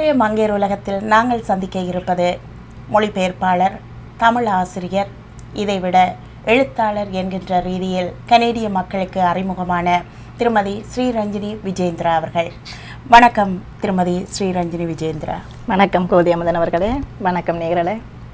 இன்றைய மங்கையர் உலகத்தில் நாங்கள் சந்திக்க இருப்பது மொழிபெயர்ப்பாளர் தமிழ் ஆசிரியர் இதைவிட எழுத்தாளர் என்கின்ற ரீதியில் கனேடிய மக்களுக்கு அறிமுகமான திருமதி ஸ்ரீரஞ்சினி விஜேந்திரா அவர்கள் வணக்கம் திருமதி ஸ்ரீரஞ்சினி விஜேந்திரா வணக்கம் கோதி அமுதன் அவர்களே வணக்கம் நேரலே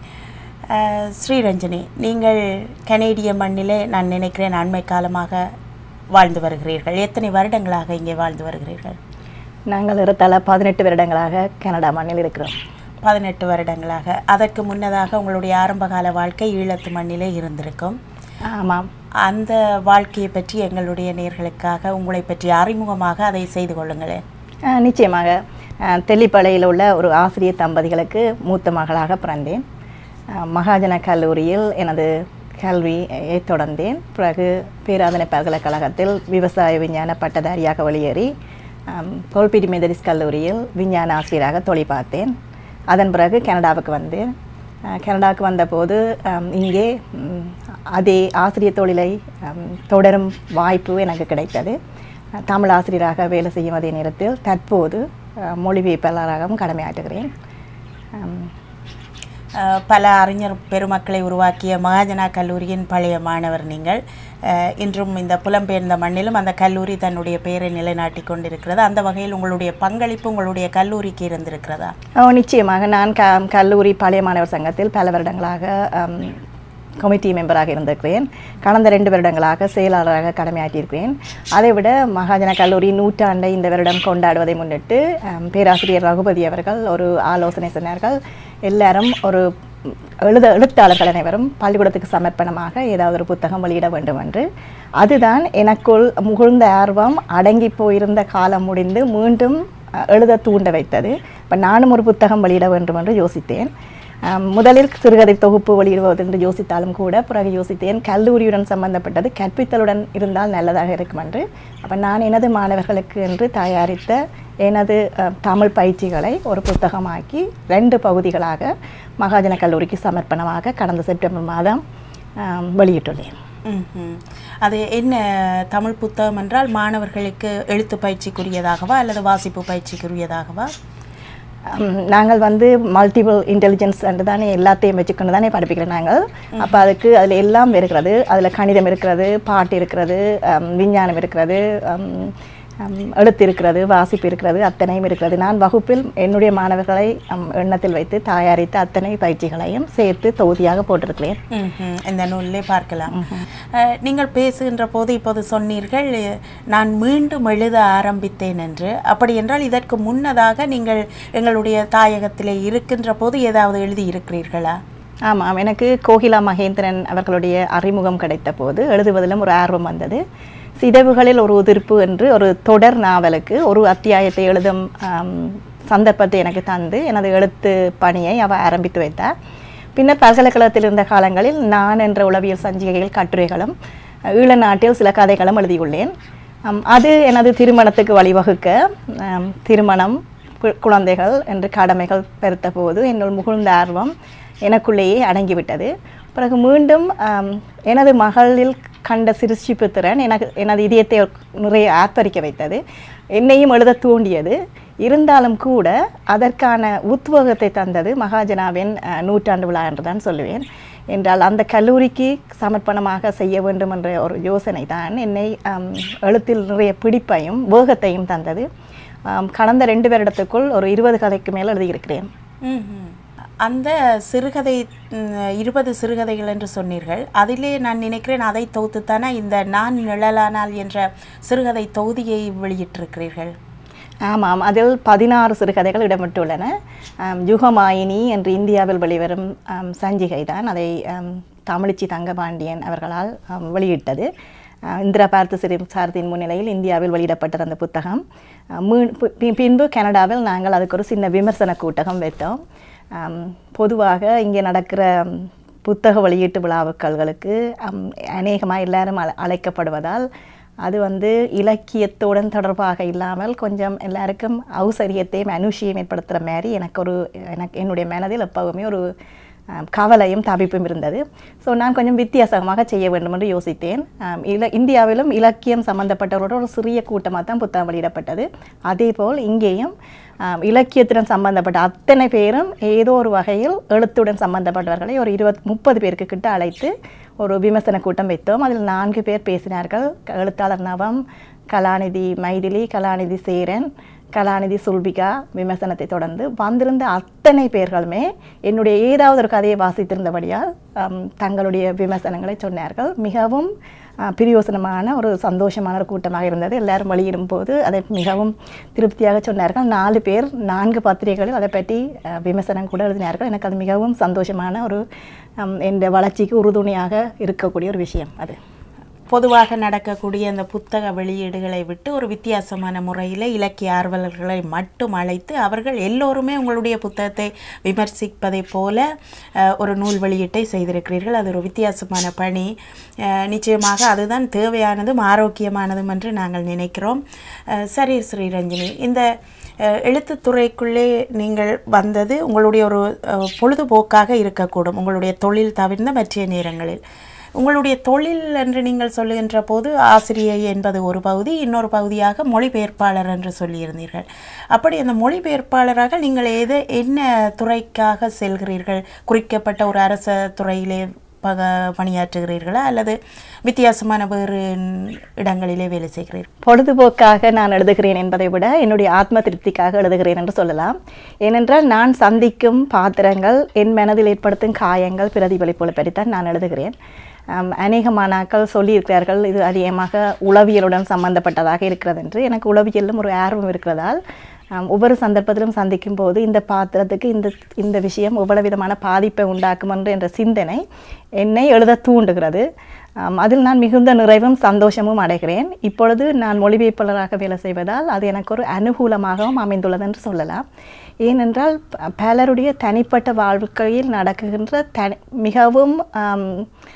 அஹ், ஸ்ரீரஞ்சனி நீங்கள் கனேடிய மண்ணிலே நான் நினைக்கிறேன் அண்மை காலமாக வாழ்ந்து வருகிறீர்கள் எத்தனை வருடங்களாக இங்கே வாழ்ந்து வருகிறீர்கள் நாங்கள் இருத்தால பதினெட்டு வருடங்களாக கனடா மண்ணில் இருக்கிறோம் பதினெட்டு வருடங்களாக அதற்கு முன்னதாக உங்களுடைய ஆரம்பகால வாழ்க்கை ஈழத்து மண்ணிலே இருந்திருக்கும் ஆமாம் அந்த வாழ்க்கையை பற்றி எங்களுடைய நேர்களுக்காக உங்களை பற்றி அறிமுகமாக அதை செய்து கொள்ளுங்களேன் ஆஹ் நிச்சயமாக ஆஹ் தெல்லிப்பளையில் உள்ள ஒரு ஆசிரியர் தம்பதிகளுக்கு மூத்த மகளாக பிறந்தேன் ஆஹ் மகாஜன கல்லூரியில் எனது கல்வியை தொடர்ந்தேன் பிறகு பேராதனை பல்கலைக்கழகத்தில் விவசாய விஞ்ஞான பட்டதாரியாக வெளியேறி ஆம், கோல்பிடி மெதடிஸ் கல்லூரியில் விஞ்ஞான ஆசிரியராக தொழில் பார்த்தேன் அதன் பிறகு கனடாவுக்கு வந்தேன் ஆஹ் கனடாவுக்கு வந்தபோது ஆம், இங்கே ம், அதே ஆசிரியர் தொழிலை ஆம், தொடரும் வாய்ப்பு எனக்கு கிடைத்தது ஆஹ் தமிழ் ஆசிரியராக வேலை செய்யும் அதே நேரத்தில் தற்போது ஆஹ், மொழிபெயர்ப்பாளராகவும் கடமையாற்றுகிறேன் ஆம், அஹ், பல அறிஞர் பெருமக்களை உருவாக்கிய மகாஜனா கல்லூரியின் பழைய மாணவர் நீங்கள் அஹ், இன்றும் இந்த புலம்பெயர்ந்த மண்ணிலும் அந்த கல்லூரி தன்னுடைய பெயரை நிலைநாட்டி கொண்டிருக்கிறது அந்த வகையில் உங்களுடைய பங்களிப்பு உங்களுடைய கல்லூரிக்கு இருந்திருக்கிறதா ஓ நிச்சயமாக நான் க கல்லூரி பழைய மாணவர் சங்கத்தில் பல வருடங்களாக ஆம், கமிட்டி மெம்பராக இருந்திருக்கிறேன் கடந்த ரெண்டு வருடங்களாக செயலாளராக கடமையாற்றியிருக்கிறேன் அதை விட மகாஜன கல்லூரி நூற்றாண்டை இந்த வருடம் கொண்டாடுவதை முன்னிட்டு ஆம், பேராசிரியர் ரகுபதி அவர்கள் ஒரு ஆலோசனை சொன்னார்கள் எல்லாரும் ஒரு எழுத எழுத்தாளர்கள் அனைவரும் பள்ளிக்கூடத்துக்கு சமர்ப்பணமாக ஏதாவது ஒரு புத்தகம் வெளியிட வேண்டும் என்று அதுதான் எனக்குள் முகுழ்ந்த ஆர்வம் அடங்கி போயிருந்த காலம் முடிந்து மீண்டும் அஹ், எழுத தூண்ட வைத்தது இப்போ நானும் ஒரு புத்தகம் வெளியிட வேண்டும் என்று யோசித்தேன் ஆம், முதலில் சிறுகதை தொகுப்பு வெளியிடுவது என்று யோசித்தாலும் கூட பிறகு யோசித்தேன் கல்லூரியுடன் சம்பந்தப்பட்டது கற்பித்தலுடன் இருந்தால் நல்லதாக இருக்கும் என்று அப்போ நான் எனது மாணவர்களுக்கு என்று தயாரித்த எனது அஹ், தமிழ் பயிற்சிகளை ஒரு புத்தகமாக்கி ரெண்டு பகுதிகளாக மகாஜன கல்லூரிக்கு சமர்ப்பணமாக கடந்த செப்டம்பர் மாதம் ஆம், வெளியிட்டுள்ளேன் ம்ஹும். அது என்ன தமிழ் புத்தகம் என்றால் மாணவர்களுக்கு எழுத்து பயிற்சிக்குரியதாகவா அல்லது வாசிப்பு பயிற்சிக்குரியதாகவா ஹம், நாங்கள் வந்து மல்டிபிள் இன்டெலிஜென்ஸ் என்று தானே எல்லாத்தையும் வச்சுக்கொண்டு தானே படிப்பிக்கிறோம் நாங்கள் அப்போ அதுக்கு அதில் எல்லாம் இருக்கிறது அதில் கணிதம் இருக்கிறது பாட்டு இருக்கிறது ஹம், விஞ்ஞானம் இருக்கிறது ஹம், ஹம், எழுத்து இருக்கிறது வாசிப்பு இருக்கிறது அத்தனையும் இருக்கிறது நான் வகுப்பில் என்னுடைய மாணவர்களை ஹம், எண்ணத்தில் வைத்து தயாரித்த அத்தனை பயிற்சிகளையும் சேர்த்து தொகுதியாக போட்டிருக்கிறேன் ம்ஹும். இந்த நூலிலே பார்க்கலாம் அஹ், நீங்கள் பேசுகின்ற போது இப்போது சொன்னீர்கள் அஹ், நான் மீண்டும் எழுத ஆரம்பித்தேன் என்று அப்படி என்றால் இதற்கு முன்னதாக நீங்கள் எங்களுடைய தாயகத்திலே இருக்கின்ற போது ஏதாவது எழுதி இருக்கிறீர்களா ஆமாம் எனக்கு கோகிலா மகேந்திரன் அவர்களுடைய அறிமுகம் கிடைத்த போது எழுதுவதிலும் ஒரு ஆர்வம் வந்தது சிதைவுகளில் ஒரு உதிர்ப்பு என்று ஒரு தொடர் நாவலுக்கு ஒரு அத்தியாயத்தை எழுதும் ஆம், சந்தர்ப்பத்தை எனக்கு தந்து எனது எழுத்து பணியை அவ ஆரம்பித்து வைத்தார் பின்னர் பல்கலைக்கழகத்தில் இருந்த காலங்களில் நான் என்ற உளவியல் சஞ்சிகைகள் கட்டுரைகளும் ஈழ நாட்டில் சில கதைகளும் எழுதியுள்ளேன் ஆம், அது எனது திருமணத்துக்கு வழிவகுக்க ஆம், திருமணம் கு- குழந்தைகள் என்று கடமைகள் பெருத்த போது என்னுள் முகுழ்ந்த ஆர்வம் எனக்குள்ளேயே அடங்கிவிட்டது பிறகு மீண்டும் ஆம், எனது மகளில் கண்ட சிரிச்சிப்பு திறன் எனக்கு எனது இதயத்தை நிறைய ஆர்ப்பரிக்க வைத்தது என்னையும் எழுத தூண்டியது இருந்தாலும் கூட அதற்கான உத்வேகத்தை தந்தது மகாஜனாவின் அஹ், நூற்றாண்டு விழா என்று தான் சொல்லுவேன் என்றால் அந்த கல்லூரிக்கு சமர்ப்பணமாக செய்ய வேண்டும் என்ற ஒரு யோசனை தான் என்னை ஆம், எழுத்தில் நிறைய பிடிப்பையும் வேகத்தையும் தந்தது ஆம், கடந்த ரெண்டு வருடத்துக்குள் ஒரு இருபது கதைக்கு மேல் எழுதியிருக்கிறேன் ம்ஹும். அந்த சிறுகதை ம், இருபது சிறுகதைகள் என்று சொன்னீர்கள் அதிலே நான் நினைக்கிறேன் அதை தொகுத்துத்தானே இந்த நான் நிழலானால் என்ற சிறுகதை தொகுதியை வெளியிட்டிருக்கிறீர்கள் ஆமாம் அதில் பதினாறு சிறுகதைகள் இடம்பெற்றுள்ளன ஆம், யுகமாயினி என்று இந்தியாவில் வெளிவரும் ஆம், சஞ்சிகை தான் அதை ஆம், தமிழிச்சி தங்கபாண்டியன் அவர்களால் ஆம், வெளியிட்டது ஆ, இந்திரா பார்த்த சிறு சாரதியின் முன்னிலையில் இந்தியாவில் வெளியிடப்பட்டது அந்த புத்தகம் ஆ, மீ- பி- பி- பின்பு கனடாவில் நாங்கள் அதுக்கு ஒரு சின்ன விமர்சன கூட்டகம் வைத்தோம் ஆம், பொதுவாக இங்கே நடக்கிற ம், புத்தக வெளியீட்டு விழாவுக்களுக்கு அநேகமாக எல்லாரும் அழ அழைக்கப்படுவதால் அது வந்து இலக்கியத்துடன் தொடர்பாக இல்லாமல் கொஞ்சம் எல்லாருக்கும் ஔசரியத்தையும் அனுஷியம் ஏற்படுத்துகிற மாதிரி எனக்கு ஒரு எனக்கு என்னுடைய மனதில் எப்பவுமே ஒரு ஆம், கவலையும் தவிப்பும் இருந்தது ஸோ நான் கொஞ்சம் வித்தியாசமாக செய்ய வேண்டும் என்று யோசித்தேன் ஆம், இல இந்தியாவிலும் இலக்கியம் சம்பந்தப்பட்டவரோட ஒரு சிறிய கூட்டமாக தான் புத்தகம் வெளியிடப்பட்டது அதேபோல் இங்கேயும் ஆம், இலக்கியத்துடன் சம்பந்தப்பட்ட அத்தனை பேரும் ஏதோ ஒரு வகையில் எழுத்துடன் சம்பந்தப்பட்டவர்களை ஒரு இருபத் முப்பது பேருக்கு கிட்ட அழைத்து ஒரு விமர்சன கூட்டம் வைத்தோம் அதில் நான்கு பேர் பேசினார்கள் எழுத்தாளர் நவம் கலாநிதி மைதிலி கலாநிதி சேரன் கலாநிதி சுல்பிகா விமர்சனத்தை தொடர்ந்து வந்திருந்த அத்தனை பேர்களுமே என்னுடைய ஏதாவது ஒரு கதையை வாசித்திருந்தபடியால் ஆம், தங்களுடைய விமர்சனங்களை சொன்னார்கள் மிகவும் ஆ, பிரயோசனமான ஒரு சந்தோஷமான ஒரு கூட்டமாக இருந்தது எல்லாரும் வெளியிடும் போது அதை மிகவும் திருப்தியாக சொன்னார்கள் நாலு பேர் நான்கு பத்திரிகைகளில் அதை பற்றி ஆ, விமர்சனம் கூட எழுதினார்கள் எனக்கு அது மிகவும் சந்தோஷமான ஒரு ஆம், என் வளர்ச்சிக்கு உறுதுணையாக இருக்கக்கூடிய ஒரு விஷயம் அது பொதுவாக நடக்கக்கூடிய அந்த புத்தக வெளியீடுகளை விட்டு ஒரு வித்தியாசமான முறையில் இலக்கிய ஆர்வலர்களை மட்டும் அழைத்து அவர்கள் எல்லோருமே உங்களுடைய புத்தகத்தை விமர்சிப்பதை போல அஹ், ஒரு நூல் வெளியீட்டை செய்திருக்கிறீர்கள் அது ஒரு வித்தியாசமான பணி அஹ், நிச்சயமாக அதுதான் தேவையானதும் ஆரோக்கியமானதும் என்று நாங்கள் நினைக்கிறோம் அஹ், சரி ஸ்ரீரஞ்சினி இந்த அஹ், எழுத்துத்துறைக்குள்ளே நீங்கள் வந்தது உங்களுடைய ஒரு அஹ், பொழுதுபோக்காக இருக்கக்கூடும் உங்களுடைய தொழில் தவிர்ந்த மற்ற நேரங்களில் உங்களுடைய தொழில் என்று நீங்கள் சொல்லுகின்ற போது ஆசிரியை என்பது ஒரு பகுதி இன்னொரு பகுதியாக மொழிபெயர்ப்பாளர் என்று சொல்லியிருந்தீர்கள் அப்படி அந்த மொழிபெயர்ப்பாளராக நீங்கள் எது என்ன துறைக்காக செல்கிறீர்கள் குறிக்கப்பட்ட ஒரு அரச துறையிலே பக பணியாற்றுகிறீர்களா அல்லது வித்தியாசமான வேறு இடங்களிலே வேலை செய்கிறீர்கள் பொழுதுபோக்காக நான் எழுதுகிறேன் என்பதை விட என்னுடைய ஆத்ம திருப்திக்காக எழுதுகிறேன் என்று சொல்லலாம் ஏனென்றால் நான் சந்திக்கும் பாத்திரங்கள் என் மனதில் ஏற்படுத்தும் காயங்கள் பிரதிபலிப்புகளை பற்றித்தான் நான் எழுதுகிறேன் ஆம், அநேக மாணாக்கள் சொல்லியிருக்கிறார்கள் இது அதிகமாக உளவியலுடன் சம்பந்தப்பட்டதாக இருக்கிறது என்று எனக்கு உளவியலிலும் ஒரு ஆர்வம் இருக்கிறதால் ஆம், ஒவ்வொரு சந்தர்ப்பத்திலும் சந்திக்கும் போது இந்த பாத்திரத்துக்கு இந்த இந்த விஷயம் எவ்வளவு விதமான பாதிப்பை உண்டாக்கும் என்று என்ற சிந்தனை என்னை எழுத தூண்டுகிறது ஆம், அதில் நான் மிகுந்த நிறைவும் சந்தோஷமும் அடைகிறேன் இப்பொழுது நான் மொழிபெயர்ப்பாளராக வேலை செய்வதால் அது எனக்கு ஒரு அனுகூலமாகவும் அமைந்துள்ளது என்று சொல்லலாம் ஏனென்றால் ப- பலருடைய தனிப்பட்ட வாழ்க்கையில் நடக்குகின்ற தனி மிகவும் ஆம்,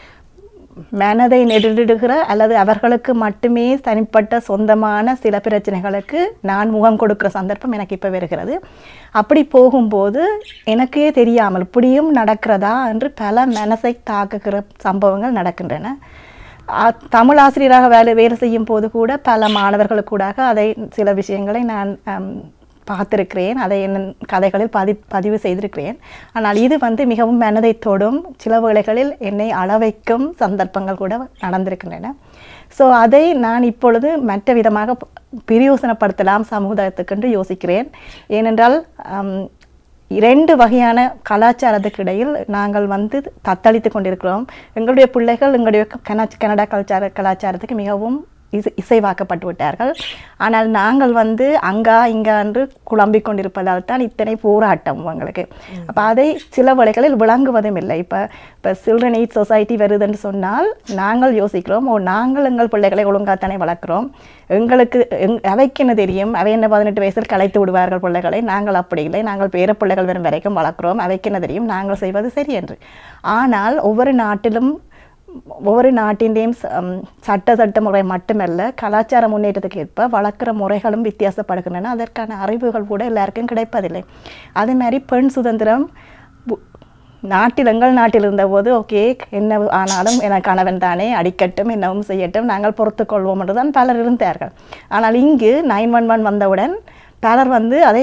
மனதை நெருடுகிற அல்லது அவர்களுக்கு மட்டுமே தனிப்பட்ட சொந்தமான சில பிரச்சனைகளுக்கு நான் முகம் கொடுக்கிற சந்தர்ப்பம் எனக்கு இப்போ வருகிறது அப்படி போகும்போது எனக்கே தெரியாமல் இப்படியும் நடக்கிறதா என்று பல மனசை தாக்குகிற சம்பவங்கள் நடக்கின்றன ஆ- தமிழ் ஆசிரியராக வேலை வேலை செய்யும் போது கூட பல மாணவர்களுக்கூடாக அதை சில விஷயங்களை நான் ஆம், பார்த்திருக்கிறேன் அதை என் கதைகளில் பதி பதிவு செய்திருக்கிறேன் ஆனால் இது வந்து மிகவும் மனதை தொடும் சில வேளைகளில் என்னை அளவைக்கும் சந்தர்ப்பங்கள் கூட நடந்திருக்கின்றன ஸோ அதை நான் இப்பொழுது மற்ற விதமாக ப- பிரயோசனப்படுத்தலாம் சமுதாயத்துக்கென்று யோசிக்கிறேன் ஏனென்றால் ஆம், இரண்டு வகையான கலாச்சாரத்துக்கு இடையில் நாங்கள் வந்து தத்தளித்து கொண்டிருக்கிறோம் எங்களுடைய பிள்ளைகள் எங்களுடைய கனா கனடா கலாச்சார கலாச்சாரத்துக்கு மிகவும் இசை இசைவாக்கப்பட்டு விட்டார்கள் ஆனால் நாங்கள் வந்து அங்கா இங்கா என்று குழம்பிக் கொண்டிருப்பதால் தான் இத்தனை போராட்டம் உங்களுக்கு அப்போ அதை சில வழிகளில் விளங்குவதும் இல்லை இப்போ இப்போ சில்ட்ரன் எய்ட் சொசைட்டி வருதுன்னு சொன்னால் நாங்கள் யோசிக்கிறோம் ஓ நாங்கள் எங்கள் பிள்ளைகளை ஒழுங்காத்தானே வளர்க்குறோம் எங்களுக்கு எங் அவைக்கு என்ன தெரியும் அவை என்ன பதினெட்டு வயசில் கலைத்து விடுவார்கள் பிள்ளைகளை நாங்கள் அப்படி இல்லை நாங்கள் பேர பிள்ளைகள் வரும் வரைக்கும் வளர்க்குறோம் அவைக்கு என்ன தெரியும் நாங்கள் செய்வது சரி என்று ஆனால் ஒவ்வொரு நாட்டிலும் ஒவ்வொரு நாட்டிൻ്റെയും சட்ட சட்ட முறை மட்டுமல்ல கலாச்சார முன்னேற்றத்துக்கு ஏற்ப வளர்க்குற முறைகளும் வித்தியாசப்படுகின்றன அதற்கான அறிவுகள் கூட எல்லாருக்கும் கிடைப்பதில்லை அதே மாதிரி பெண் சுதந்திரம் பு- நாட்டில் எங்கள் நாட்டில் இருந்தபோது ஓகே என்ன ஆனாலும் என கணவன் தானே அடிக்கட்டும் என்னவும் செய்யட்டும் நாங்கள் பொறுத்துக்கொள்வோம் என்று தான் பலர் இருந்தார்கள் ஆனால் இங்கு நைன் ஒன் ஒன் வந்தவுடன் பலர் வந்து அதை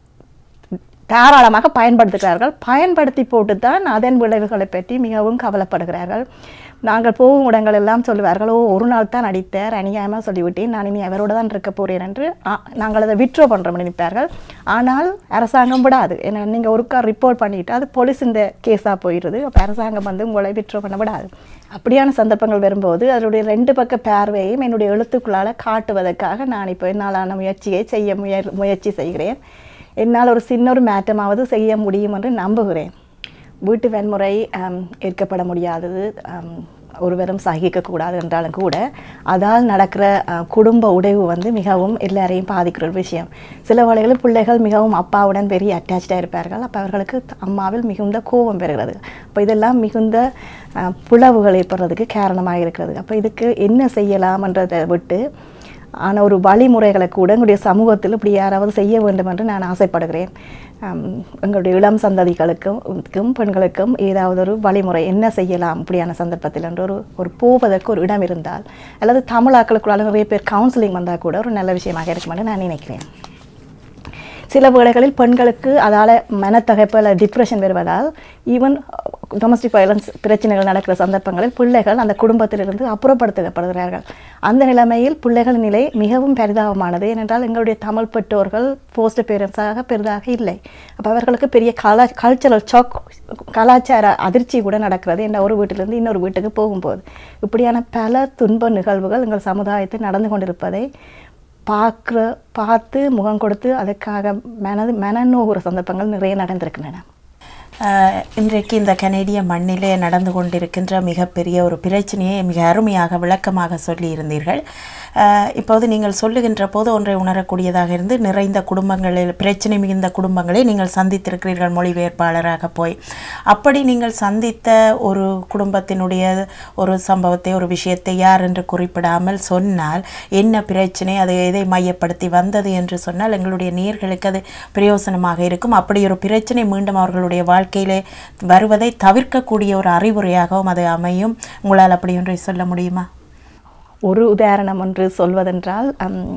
தாராளமாக பயன்படுத்துகிறார்கள் பயன்படுத்தி போட்டு தான் அதன் விளைவுகளை பற்றி மிகவும் கவலைப்படுகிறார்கள் நாங்கள் போகும் இடங்கள் எல்லாம் சொல்லுவார்கள் ஓ ஒரு நாள் தான் அடித்தார் அநியாயமாக சொல்லிவிட்டேன் நான் இனி அவரோட தான் இருக்க போகிறேன் என்று ஆ, நாங்கள் அதை விட்ரோ பண்ணுறோம் நினைப்பார்கள் ஆனால் அரசாங்கம் விடாது ஏன்னா நீங்கள் ஒருக்கா ரிப்போர்ட் பண்ணிட்டு அது போலீஸ் இந்த கேஸாக போயிடுது அப்போ அரசாங்கம் வந்து உங்களை விட்ரோ பண்ண விடாது அப்படியான சந்தர்ப்பங்கள் வரும்போது அதனுடைய ரெண்டு பக்க பார்வையையும் என்னுடைய எழுத்துக்களால் காட்டுவதற்காக நான் இப்போ என்னாலான முயற்சியை செய்ய முய முயற்சி செய்கிறேன் என்னால் ஒரு சின்ன ஒரு மாற்றமாவது செய்ய முடியும் என்று நம்புகிறேன் வீட்டு வன்முறை ஆம், ஏற்கப்பட முடியாதது ஆம், ஒருவரும் சகிக்கக்கூடாது என்றாலும் கூட அதால் நடக்கிற ஆ, குடும்ப உடைவு வந்து மிகவும் எல்லாரையும் பாதிக்கிற ஒரு விஷயம் சில வேளைகளில் பிள்ளைகள் மிகவும் அப்பாவுடன் பெரிய அட்டாச்சாக இருப்பார்கள் அப்போ அவர்களுக்கு அம்மாவில் மிகுந்த கோபம் பெறுகிறது அப்போ இதெல்லாம் மிகுந்த ஆ, பிளவுகள் ஏற்படுறதுக்கு காரணமாக இருக்கிறது அப்போ இதுக்கு என்ன செய்யலாம்ன்றதை விட்டு ஆனால் ஒரு வழிமுறைகளை கூட எங்களுடைய சமூகத்தில் இப்படி யாராவது செய்ய வேண்டும் என்று நான் ஆசைப்படுகிறேன் ஆம், எங்களுடைய இளம் சந்ததிகளுக்கும் க்கும் பெண்களுக்கும் ஏதாவது ஒரு வழிமுறை என்ன செய்யலாம் இப்படியான சந்தர்ப்பத்தில் என்று ஒரு ஒரு போவதற்கு ஒரு இடம் இருந்தால் அல்லது தமிழாக்களுக்குள்ளால நிறைய பேர் கவுன்சிலிங் வந்தால் கூட ஒரு நல்ல விஷயமாக இருக்கும் என்று நான் நினைக்கிறேன் சில வேளைகளில் பெண்களுக்கு அதால் மனத்தகைப்பு அல்லது டிப்ரெஷன் வருவதால் ஈவன் டொமஸ்டிக் வயலன்ஸ் பிரச்சனைகள் நடக்கிற சந்தர்ப்பங்களில் பிள்ளைகள் அந்த குடும்பத்திலிருந்து அப்புறப்படுத்தப்படுகிறார்கள் அந்த நிலைமையில் பிள்ளைகளின் நிலை மிகவும் பரிதாபமானது ஏனென்றால் எங்களுடைய தமிழ் பெற்றோர்கள் போஸ்ட் பேரண்ட்ஸாக பெரிதாக இல்லை அப்போ அவர்களுக்கு பெரிய கலா கல்ச்சரல் சாக் கலாச்சார அதிர்ச்சி கூட நடக்கிறது என்ற ஒரு வீட்டிலிருந்து இன்னொரு வீட்டுக்கு போகும்போது இப்படியான பல துன்ப நிகழ்வுகள் எங்கள் சமுதாயத்தில் நடந்து கொண்டிருப்பதை பார்க்குற பார்த்து முகம் கொடுத்து அதுக்காக மனது மனநோகுற சந்தர்ப்பங்கள் நிறைய நடந்திருக்கின்றன ஆஹ் இன்றைக்கு இந்த கனேடிய மண்ணிலே நடந்து கொண்டிருக்கின்ற மிகப்பெரிய ஒரு பிரச்சனையை மிக அருமையாக விளக்கமாக சொல்லியிருந்தீர்கள் ஆஹ் இப்போது நீங்கள் சொல்லுகின்ற போது ஒன்றை உணரக்கூடியதாக இருந்து நிறைந்த குடும்பங்களில் பிரச்சனை மிகுந்த குடும்பங்களை நீங்கள் சந்தித்திருக்கிறீர்கள் மொழிபெயர்ப்பாளராக போய் அப்படி நீங்கள் சந்தித்த ஒரு குடும்பத்தினுடைய ஒரு சம்பவத்தை ஒரு விஷயத்தை யார் என்று குறிப்பிடாமல் சொன்னால் என்ன பிரச்சனை அது எதை மையப்படுத்தி வந்தது என்று சொன்னால் எங்களுடைய நேர்களுக்கு அது பிரயோசனமாக இருக்கும் அப்படி ஒரு பிரச்சனை மீண்டும் அவர்களுடைய வாழ்க்கையிலே வருவதை தவிர்க்கக்கூடிய ஒரு அறிவுரையாகவும் அது அமையும் உங்களால் அப்படி ஒன்றை சொல்ல முடியுமா ஒரு உதாரணம் ஒன்று சொல்வதென்றால் ஹம்,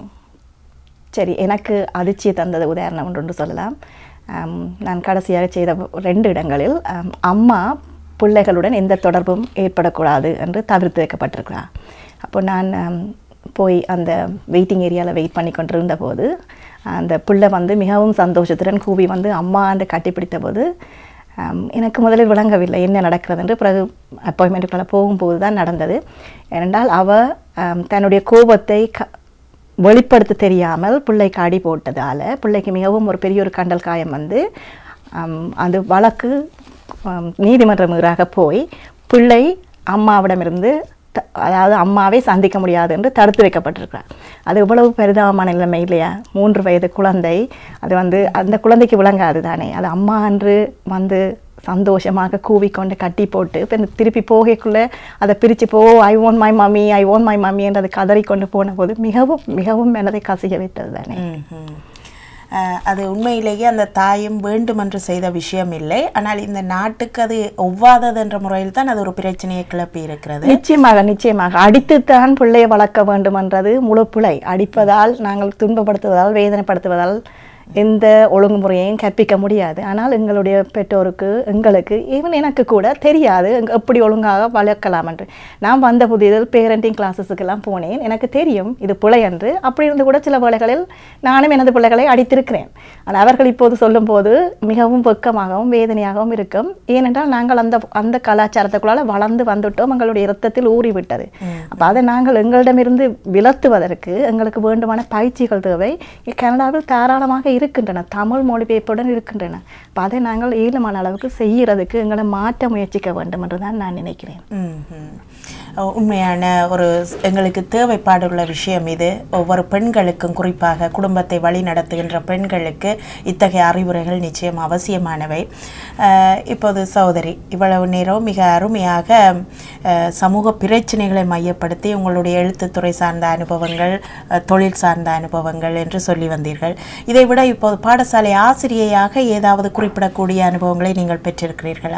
சரி எனக்கு அதிர்ச்சியை தந்தது உதாரணம் ஒன்று ஒன்று சொல்லலாம் ஹம், நான் கடைசியாக செய்த ரெண்டு இடங்களில் ஹம், அம்மா பிள்ளைகளுடன் எந்த தொடர்பும் ஏற்படக்கூடாது என்று தவிர்த்து வைக்கப்பட்டிருக்கிறார் அப்போ நான் ஹம், போய் அந்த வெயிட்டிங் ஏரியாவில் வெயிட் பண்ணி கொண்டிருந்த போது அந்த பிள்ளை வந்து மிகவும் சந்தோஷத்துடன் கூவி வந்து அம்மாண்டு கட்டிப்பிடித்த போது ஆம், எனக்கு முதலில் விளங்கவில்லை என்ன நடக்கிறது என்று பிறகு அப்பாயின்மெண்ட்டுக்குள்ளே போகும்போது தான் நடந்தது ஏனென்றால் அவ ஆம், தன்னுடைய கோபத்தை க வெளிப்படுத்த தெரியாமல் பிள்ளைக்கு அடி போட்டதால் பிள்ளைக்கு மிகவும் ஒரு பெரிய ஒரு கண்டல் காயம் வந்து ஆம், அந்த வழக்கு ஆம், நீதிமன்றம் எதிராக போய் பிள்ளை அம்மாவிடமிருந்து த- அதாவது அம்மாவை சந்திக்க முடியாது என்று தடுத்து வைக்கப்பட்டிருக்கிறார் அது எவ்வளவு பரிதாபமான நிலைமை இல்லையா மூன்று வயது குழந்தை அது வந்து அந்த குழந்தைக்கு விளங்காது தானே அது அம்மா என்று வந்து சந்தோஷமாக கூவிக்கொண்டு கட்டி போட்டு இப்போ திருப்பி போகக்குள்ளே அதை பிரித்து போ I own my mummy I own my mummy என்று அதை கதறிக்கொண்டு போன போது மிகவும் மிகவும் மனதை கசிய வைத்தது தானே ம்ஹும். அஹ், அது உண்மையிலேயே அந்த தாயும் வேண்டுமென்று செய்த விஷயம் இல்லை ஆனால் இந்த நாட்டுக்கு அது ஒவ்வாதது என்ற முறையில் தான் அது ஒரு பிரச்சனையை கிளப்பி இருக்கிறது நிச்சயமாக நிச்சயமாக அடித்துத்தான் பிள்ளையை வளர்க்க வேண்டும் என்றது முழு பிழை அடிப்பதால் நாங்கள் துன்பப்படுத்துவதால் வேதனைப்படுத்துவதால் எந்த ஒழுங்குமுறையையும் கற்பிக்க முடியாது ஆனால் எங்களுடைய பெற்றோருக்கு எங்களுக்கு ஈவன் எனக்கு கூட தெரியாது எங்க- எப்படி ஒழுங்காக வளர்க்கலாம் என்று நான் வந்த புதியதில் பேரண்டிங் கிளாஸஸுக்கெல்லாம் போனேன் எனக்கு தெரியும் இது பிழை என்று அப்படி இருந்து கூட சில வேளைகளில் நானும் எனது பிள்ளைகளை அடித்திருக்கிறேன் ஆனால் அவர்கள் இப்போது சொல்லும்போது மிகவும் வெட்கமாகவும் வேதனையாகவும் இருக்கும் ஏனென்றால் நாங்கள் அந்த அந்த கலாச்சாரத்துக்குள்ளால வளர்ந்து வந்துட்டோம் எங்களுடைய இரத்தத்தில் ஊறிவிட்டது அப்போ அதை நாங்கள் எங்களிடமிருந்து விலத்துவதற்கு எங்களுக்கு வேண்டுமான பயிற்சிகள் தேவை இங்க கனடாவில் தாராளமாக இருக்கின்றன தமிழ் மொழிபெயர்ப்புடன் இருக்கின்றன அப்போ அதை நாங்கள் ஏழுமான அளவுக்கு செய்யறதுக்கு எங்களை மாற்ற முயற்சிக்க வேண்டும் என்று தான் நான் நினைக்கிறேன் ம்ஹும். அஹ், உண்மையான ஒரு ஸ்- எங்களுக்கு தேவைப்பாடுள்ள விஷயம் இது ஒவ்வொரு பெண்களுக்கும் குறிப்பாக குடும்பத்தை வழி நடத்துகின்ற பெண்களுக்கு இத்தகைய அறிவுரைகள் நிச்சயம் அவசியமானவை அஹ், இப்போது சகோதரி இவ்வளவு நேரம் மிக அருமையாக அஹ், சமூக பிரச்சனைகளை மையப்படுத்தி உங்களுடைய எழுத்துத்துறை சார்ந்த அனுபவங்கள் அஹ், தொழில் சார்ந்த அனுபவங்கள் என்று சொல்லி வந்தீர்கள் இதை விட இப்போது பாடசாலை ஆசிரியையாக ஏதாவது குறிப்பிடக்கூடிய அனுபவங்களை நீங்கள் பெற்றிருக்கிறீர்களா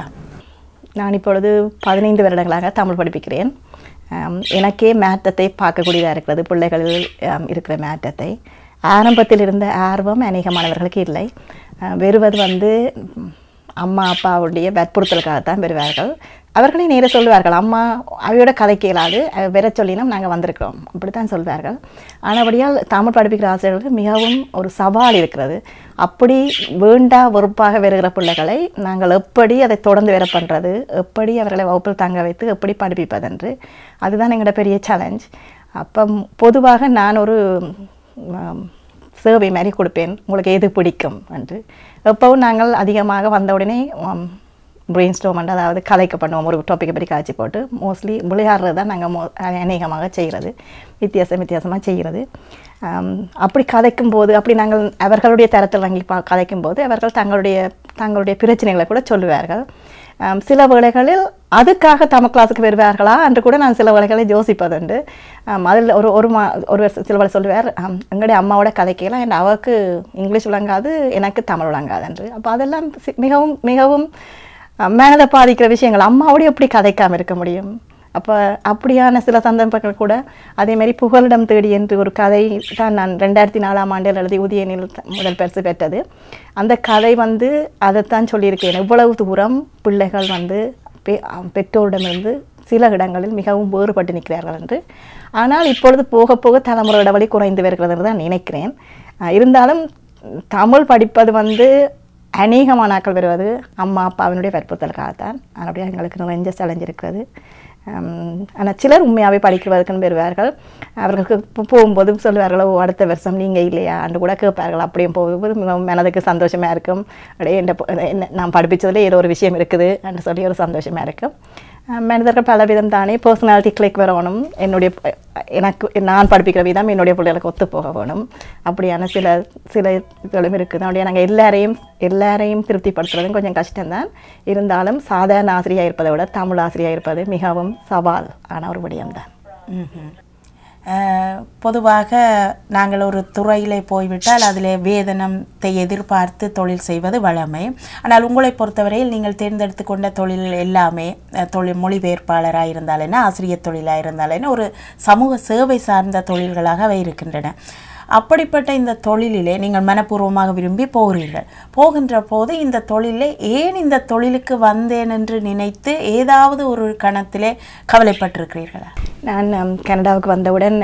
நான் இப்பொழுது பதினைந்து வருடங்களாக தமிழ் படிப்பிக்கிறேன் ஆம், எனக்கே மேட்டத்தை பார்க்கக்கூடியதாக இருக்கிறது பிள்ளைகளில் ஆம், இருக்கிற மேட்டத்தை ஆரம்பத்தில் இருந்த ஆர்வம் அநேக மாணவர்களுக்கு இல்லை ஆ, வருவது வந்து ம், அம்மா அப்பாவுடைய வற்புறுத்தலுக்காகத்தான் வருவார்கள் அவர்களே நேரே சொல்லுவார்கள் அம்மா அவையோட கதைக்கு இயலாது அவ வர சொல்லினோம் நாங்கள் வந்திருக்கிறோம் அப்படித்தான் சொல்வார்கள் ஆனபடியால் தமிழ் படிப்பிக்கிற ஆசிரியர்களுக்கு மிகவும் ஒரு சவால் இருக்கிறது அப்படி வேண்டா வெறுப்பாக வருகிற பிள்ளைகளை நாங்கள் எப்படி அதை தொடர்ந்து வேற பண்ணுறது எப்படி அவர்களை வகுப்பில் தங்க வைத்து எப்படி படிப்பிப்பதென்று அதுதான் எங்களோட பெரிய சேலஞ்ச் அப்போ பொதுவாக நான் ஒரு சேவை மாதிரி கொடுப்பேன் உங்களுக்கு எது பிடிக்கும் என்று எப்பவும் நாங்கள் அதிகமாக வந்த உடனே பிரெயின் ஸ்டோம் அதாவது கதைக்கு பண்ணுவோம் ஒரு டாப்பிக்கை பற்றி காய்ச்சி போட்டு மோஸ்ட்லி விளையாடுறது தான் நாங்கள் மோ அநேகமாக செய்கிறது வித்தியாசம் வித்தியாசமாக செய்கிறது ஆம், அப்படி கதைக்கும் போது அப்படி நாங்கள் அவர்களுடைய தரத்தில் வாங்கி பா கதைக்கும் போது அவர்கள் தங்களுடைய தங்களுடைய பிரச்சனைகளை கூட சொல்லுவார்கள் ஆம், சில வேளைகளில் அதுக்காக தமிழ் கிளாஸுக்கு வருவார்களா என்று கூட நான் சில வேளைகளில் யோசிப்பதுண்டு ஆம், அதில் ஒரு ஒரு மா ஒரு சில வேளை சொல்லுவார் ஆம், எங்களுடைய அம்மாவோட கதைக்கெல்லாம் என் அவருக்கு இங்கிலீஷ் விளங்காது எனக்கு தமிழ் விளங்காது என்று அப்போ அதெல்லாம் சி- மிகவும் மிகவும் அஹ், மனதை பாதிக்கிற விஷயங்கள் அம்மாவோட எப்படி கதைக்காமல் இருக்க முடியும் அப்போ அப்படியான சில சந்தர்ப்பங்கள் கூட அதே மாதிரி புகலிடம் தேடி என்று ஒரு கதை தான் நான் ரெண்டாயிரத்தி நாலாம் ஆண்டில் எழுதி உதயனில் த- முதல் பரிசு பெற்றது அந்த கதை வந்து அதைத்தான் சொல்லியிருக்கேன் இவ்வளவு தூரம் பிள்ளைகள் வந்து பெ- அஹ் பெற்றோரிடமிருந்து சில இடங்களில் மிகவும் வேறுபட்டு நிற்கிறார்கள் என்று ஆனால் இப்பொழுது போக போக தலைமுறை இடைவெளி குறைந்து வருகிறது என்று தான் நினைக்கிறேன் அஹ் இருந்தாலும் தமிழ் படிப்பது வந்து அநேக மாணாக்கள் வருவது அம்மா அப்பாவினுடைய வற்புறுத்தலுக்காகத்தான் அதனுடைய எங்களுக்கு நிறைஞ்ச சேலஞ்ச் இருக்கிறது ஆனால் சிலர் உண்மையாகவே படிக்கிறதுக்குன்னு வருவார்கள் அவர்களுக்கு போ- போகும்போது சொல்லுவார்கள் "ஓ, அடுத்த வருஷம் நீங்கள் இல்லையா அன்று கூட கேட்பார்கள் அப்படியும் போகும்போது மிகவும் மனதுக்கு சந்தோஷமாக இருக்கும் அப்படியே என் என்ன நான் படிப்பிச்சதுல ஏதோ ஒரு விஷயம் இருக்குது என்று சொல்லி ஒரு சந்தோஷமாக இருக்கும் அஹ் மனிதர்கள் பலவிதம் தானே பர்சனாலிட்டி கிளிக் வரணும் என்னுடைய ப- எனக்கு நான் படிப்பிக்கிற விதம் என்னுடைய பிள்ளைகளுக்கு ஒத்து போக வேணும் அப்படியான சில சில இதுகளும் இருக்குது அப்படியே நாங்கள் எல்லாரையும் எல்லாரையும் திருப்திப்படுத்துறதும் கொஞ்சம் கஷ்டம்தான் இருந்தாலும் சாதாரண ஆசிரியாக இருப்பதை விட தமிழ் ஆசிரியாக இருப்பது மிகவும் சவால் ஆன ஒரு விடயம்தான் ம்ஹும். அஹ், பொதுவாக நாங்கள் ஒரு துறையிலே போய்விட்டால் அதிலே வேதனத்தை எதிர்பார்த்து தொழில் செய்வது வழமை ஆனால் உங்களை பொறுத்தவரையில் நீங்கள் தேர்ந்தெடுத்து கொண்ட தொழில் எல்லாமே அஹ், தொழில் மொழிபெயர்ப்பாளராக இருந்தால் என்ன ஆசிரியர் தொழிலாக இருந்தால் என்ன ஒரு சமூக சேவை சார்ந்த தொழில்களாக அவை இருக்கின்றன அப்படிப்பட்ட இந்த தொழிலிலே நீங்கள் மனப்பூர்வமாக விரும்பி போகிறீர்கள் போகின்ற போது இந்த தொழிலே ஏன் இந்த தொழிலுக்கு வந்தேன் என்று நினைத்து ஏதாவது ஒரு கணத்திலே கவலைப்பட்டிருக்கிறீர்களா நான் um, கனடாவுக்கு வந்தவுடன்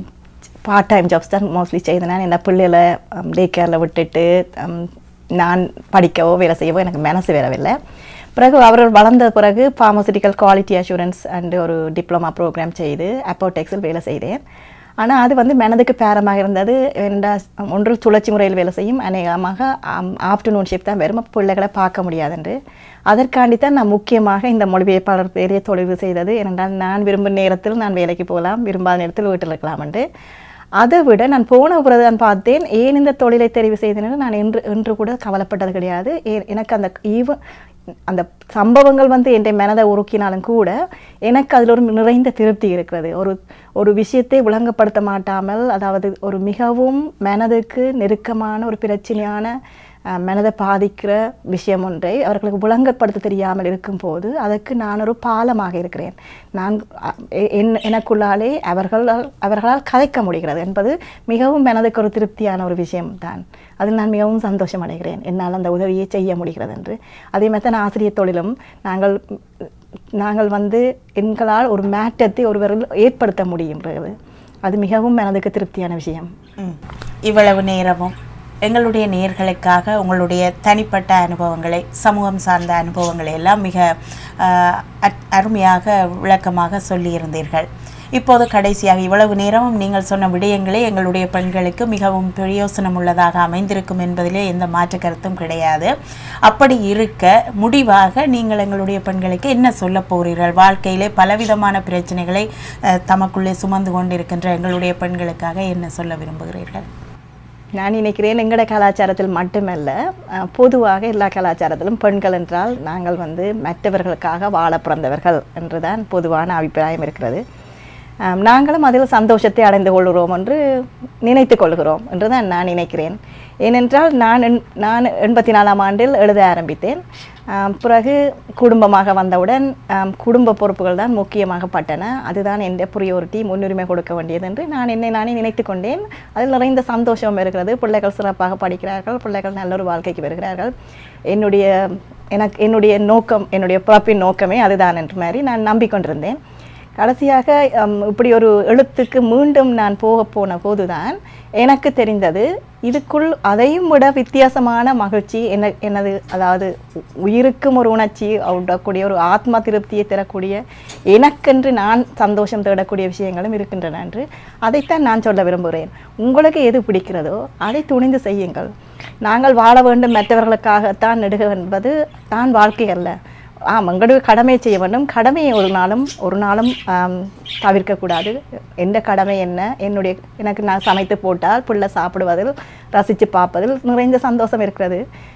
பார்ட் டைம் ஜாப்ஸ் தான் மோஸ்ட்லி செய்தேன் நான் என்ன பிள்ளைகளை டே கேரில் விட்டுட்டு um, நான் படிக்கவோ வேலை செய்யவோ எனக்கு மனசு வரவில்லை பிறகு அவர்கள் வளர்ந்த பிறகு ஃபார்மசிட்டிக்கல் குவாலிட்டி அஷூரன்ஸ் அண்ட் ஒரு டிப்ளமா ப்ரோக்ராம் செய்து அப்போடெக்ஸில் வேலை செய்தேன் ஆனால் அது வந்து மனதுக்கு பேரமாக இருந்தது ரெண்டா ஒன்று சுழற்சி முறையில் வேலை செய்யும் அநேகமாக ஆஃப்டர்நூன் ஷிஃப்ட் தான் வரும் அப்ப பிள்ளைகளை பார்க்க முடியாதுன்று அதற்காண்டி தான் நான் முக்கியமாக இந்த மொழிபெயர்ப்பாளர் பெரிய தொழில் செய்தது ஏனென்றால் நான் விரும்பும் நேரத்தில் நான் வேலைக்கு போகலாம் விரும்பாத நேரத்தில் வீட்டில் இருக்கலாம் என்று அதை விட நான் போன பிறகு நான் பார்த்தேன் ஏன் இந்த தொழிலை தெரிவு செய்தேன்னு நான் இன்று இன்று கூட கவலைப்பட்டது கிடையாது ஏ- எனக்கு அந்த ஈவ அந்த சம்பவங்கள் வந்து என் மனதை உருக்கினாலும் கூட எனக்கு அதில் ஒரு நிறைந்த திருப்தி இருக்கிறது ஒரு ஒரு விஷயத்தை விளங்கப்படுத்த மாட்டாமல் அதாவது ஒரு மிகவும் மனதுக்கு நெருக்கமான ஒரு பிரச்சனையான அஹ், மனதை பாதிக்கிற விஷயம் ஒன்றை அவர்களுக்கு விளங்கப்படுத்த தெரியாமல் இருக்கும்போது அதற்கு நான் ஒரு பாலமாக இருக்கிறேன் நான் அ- எ- என்- எனக்குள்ளாலே அவர்களால் அவர்களால் கதைக்க முடிகிறது என்பது மிகவும் மனதுக்கு ஒரு திருப்தியான ஒரு விஷயம்தான் அதில் நான் மிகவும் சந்தோஷம் அடைகிறேன் என்னால் அந்த உதவியை செய்ய முடிகிறது என்று அதே மாதிரி தான் ஆசிரியர் தொழிலும் நாங்கள் நாங்கள் வந்து எங்களால் ஒரு மாற்றத்தை ஒருவரில் ஏற்படுத்த முடியுன்றது அது மிகவும் மனதுக்கு திருப்தியான விஷயம் ம். இவ்வளவு நேரமும் எங்களுடைய நேர்களுக்காக உங்களுடைய தனிப்பட்ட அனுபவங்களை சமூகம் சார்ந்த அனுபவங்களை எல்லாம் மிக ஆஹ், அட்- அருமையாக விளக்கமாக சொல்லியிருந்தீர்கள் இப்போது கடைசியாக இவ்வளவு நேரமும் நீங்கள் சொன்ன விடயங்களே எங்களுடைய பெண்களுக்கு மிகவும் பிரயோசனம் உள்ளதாக அமைந்திருக்கும் என்பதிலே எந்த மாற்று கருத்தும் கிடையாது அப்படி இருக்க முடிவாக நீங்கள் எங்களுடைய பெண்களுக்கு என்ன சொல்ல போகிறீர்கள் வாழ்க்கையிலே பலவிதமான பிரச்சனைகளை அஹ், தமக்குள்ளே சுமந்து கொண்டிருக்கின்ற எங்களுடைய பெண்களுக்காக என்ன சொல்ல விரும்புகிறீர்கள் நான் நினைக்கிறேன் எங்களோட கலாச்சாரத்தில் மட்டுமல்ல அஹ், பொதுவாக எல்லா கலாச்சாரத்திலும் பெண்கள் என்றால் நாங்கள் வந்து மற்றவர்களுக்காக வாழ பிறந்தவர்கள் என்றுதான் பொதுவான அபிப்பிராயம் இருக்கிறது அஹ், நாங்களும் அதில் சந்தோஷத்தை அடைந்து கொள்கிறோம் என்று நினைத்து கொள்கிறோம் என்று தான் நான் நினைக்கிறேன் ஏனென்றால் நான் எண்- நான் எண்பத்தி நாலாம் ஆண்டில் எழுத ஆரம்பித்தேன் அஹ், பிறகு குடும்பமாக வந்தவுடன் அஹ், குடும்ப பொறுப்புகள் தான் முக்கியமாக பட்டன அதுதான் என் ப்ரியோரிட்டி முன்னுரிமை கொடுக்க வேண்டியது என்று நான் என்னை நானே நினைத்து கொண்டேன் அதில் நிறைந்த சந்தோஷம் இருக்கிறது பிள்ளைகள் சிறப்பாக படிக்கிறார்கள் பிள்ளைகள் நல்ல ஒரு வாழ்க்கைக்கு வருகிறார்கள் என்னுடைய எனக்கு என்னுடைய நோக்கம் என்னுடைய பிறப்பின் நோக்கமே அதுதான் என்று மாதிரி நான் நம்பிக்கொண்டிருந்தேன் கடைசியாக ஹம், இப்படி ஒரு எழுத்துக்கு மீண்டும் நான் போக போன போதுதான் எனக்கு தெரிந்தது இதுக்குள் அதையும் விட வித்தியாசமான மகிழ்ச்சி என்ன என்னது அதாவது உ- உயிருக்கும் ஒரு உணர்ச்சி விடக்கூடிய ஒரு ஆத்ம திருப்தியை தரக்கூடிய எனக்கென்று நான் சந்தோஷம் தேடக்கூடிய விஷயங்களும் இருக்கின்றன என்று அதைத்தான் நான் சொல்ல விரும்புகிறேன் உங்களுக்கு எது பிடிக்கிறதோ அதை துணிந்து செய்யுங்கள் நாங்கள் வாழ வேண்டும் மற்றவர்களுக்காகத்தான் நெடுக என்பது தான் வாழ்க்கை அல்ல ஆம் எங்களுடைய கடமையை செய்ய வேண்டும் கடமையை ஒரு நாளும் ஒரு நாளும் ஆம், தவிர்க்கக்கூடாது எந்த கடமை என்ன என்னுடைய எனக்கு நான் சமைத்து போட்டால் பிள்ளை சாப்பிடுவதில் ரசித்து பார்ப்பதில் நிறைந்த சந்தோஷம் இருக்கிறது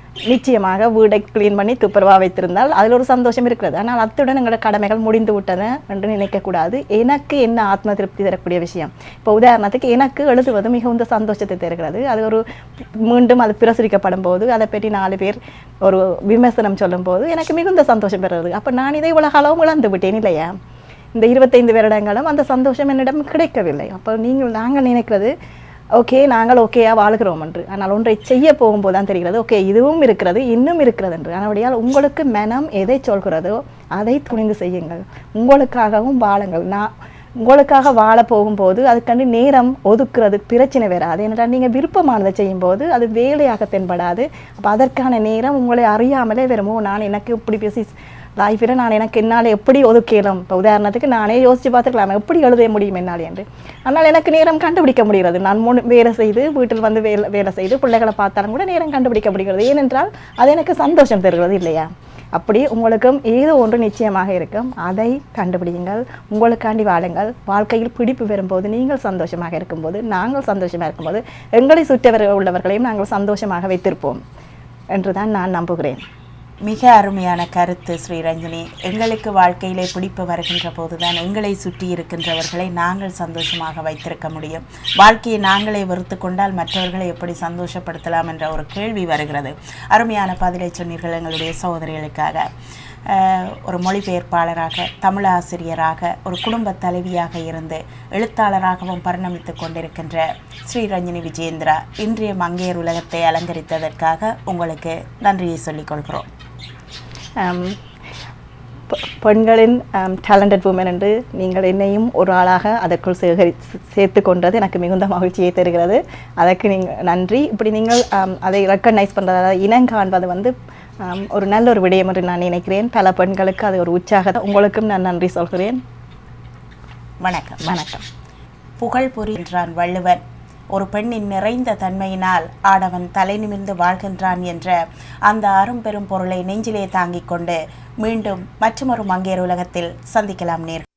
நிச்சயமாக வீடை க்ளீன் பண்ணி துப்புரவாக வைத்திருந்தால் அதில் ஒரு சந்தோஷம் இருக்கிறது ஆனால் அத்துடன் எங்களோட கடமைகள் முடிந்து விட்டன என்று நினைக்கக்கூடாது எனக்கு என்ன ஆத்ம திருப்தி தரக்கூடிய விஷயம் இப்போ உதாரணத்துக்கு எனக்கு எழுதுவது மிகுந்த சந்தோஷத்தை தருகிறது அது ஒரு மீண்டும் அது பிரசுரிக்கப்படும் போது அதை பற்றி நாலு பேர் ஒரு விமர்சனம் சொல்லும்போது எனக்கு மிகுந்த சந்தோஷம் பெறுறது அப்போ நான் இதை உலக அளவும் இழந்து விட்டேன் இல்லையா இந்த இருபத்தைந்து வருடங்களும் அந்த சந்தோஷம் என்னிடம் கிடைக்கவில்லை அப்போ நீங்கள் நாங்கள் நினைக்கிறது ஓகே நாங்கள் ஓகேயா வாழ்கிறோம் என்று ஆனால் ஒன்றை செய்ய போகும்போது தான் தெரிகிறது ஓகே இதுவும் இருக்கிறது இன்னும் இருக்கிறது என்று ஆனபடியால் உங்களுக்கு மனம் எதை சொல்கிறதோ அதை துணிந்து செய்யுங்கள் உங்களுக்காகவும் வாழுங்கள் நான் உங்களுக்காக வாழ போகும்போது அதுக்காண்டி நேரம் ஒதுக்குறது பிரச்சனை வராது ஏனென்றால் நீங்கள் விருப்பமானதை செய்யும்போது அது வேலையாக தென்படாது அப்போ அதற்கான நேரம் உங்களை அறியாமலே வருமோ நான் எனக்கு இப்படி பேசி லைஃப்பில் நான் எனக்கு என்னால் எப்படி ஒதுக்கலாம் இப்போ உதாரணத்துக்கு நானே யோசித்து பார்த்துக்கலாம் எப்படி எழுத முடியும் என்னால் என்று ஆனால் எனக்கு நேரம் கண்டுபிடிக்க முடிகிறது நான் முன் வேலை செய்து வீட்டில் வந்து வேலை வேலை செய்து பிள்ளைகளை பார்த்தாலும் கூட நேரம் கண்டுபிடிக்க முடிகிறது ஏனென்றால் அது எனக்கு சந்தோஷம் தருகிறது இல்லையா அப்படி உங்களுக்கும் ஏதோ ஒன்று நிச்சயமாக இருக்கும் அதை கண்டுபிடியுங்கள் உங்களுக்காண்டி வாழுங்கள் வாழ்க்கையில் பிடிப்பு வரும்போது நீங்கள் சந்தோஷமாக இருக்கும்போது நாங்கள் சந்தோஷமாக இருக்கும்போது எங்களை சுற்றவர் உள்ளவர்களையும் நாங்கள் சந்தோஷமாக வைத்திருப்போம் என்று தான் நான் நம்புகிறேன் மிக அருமையான கருத்து ஸ்ரீரஞ்சனி எங்களுக்கு வாழ்க்கையிலே பிடிப்பு வருகின்ற போதுதான் எங்களை சுற்றி இருக்கின்றவர்களை நாங்கள் சந்தோஷமாக வைத்திருக்க முடியும் வாழ்க்கையை நாங்களே வெறுத்து கொண்டால் மற்றவர்களை எப்படி சந்தோஷப்படுத்தலாம் என்ற ஒரு கேள்வி வருகிறது அருமையான பதிலை சொன்னீர்கள் எங்களுடைய சகோதரிகளுக்காக அஹ், ஒரு மொழிபெயர்ப்பாளராக தமிழாசிரியராக ஒரு குடும்ப தலைவியாக இருந்து எழுத்தாளராகவும் பரிணமித்து கொண்டிருக்கின்ற ஸ்ரீரஞ்சனி விஜயேந்திரா இன்றைய மங்கையர் உலகத்தை அலங்கரித்ததற்காக உங்களுக்கு நன்றியை சொல்லிக் கொள்கிறோம் ஆம், பெ- பெண்களின் டேலண்டட் உமன் என்று நீங்கள் என்னையும் ஒரு ஆளாக அதற்குள் சேகரி சேர்த்து கொண்டது எனக்கு மிகுந்த மகிழ்ச்சியை தருகிறது அதற்கு நீங்கள் நன்றி இப்படி நீங்கள் ஆம், அதை ரெக்கக்னைஸ் பண்ணுறது அதாவது இனம் காண்பது வந்து ஆம், ஒரு நல்ல ஒரு விடயம் என்று நான் நினைக்கிறேன் பல பெண்களுக்கு அது ஒரு உற்சாகத்தை உங்களுக்கும் நான் நன்றி சொல்கிறேன் வணக்கம் வணக்கம் புகழ் புரிகின்றான் வள்ளுவன் ஒரு பெண்ணின் நிறைந்த தன்மையினால் ஆடவன் தலை நிமிர்ந்து வாழ்கின்றான் என்ற அந்த அரும்பெரும் பொருளை நெஞ்சிலே தாங்கிக் கொண்டு மீண்டும் மற்றொரு மங்கையர் உலகத்தில் சந்திக்கலாம் நேர்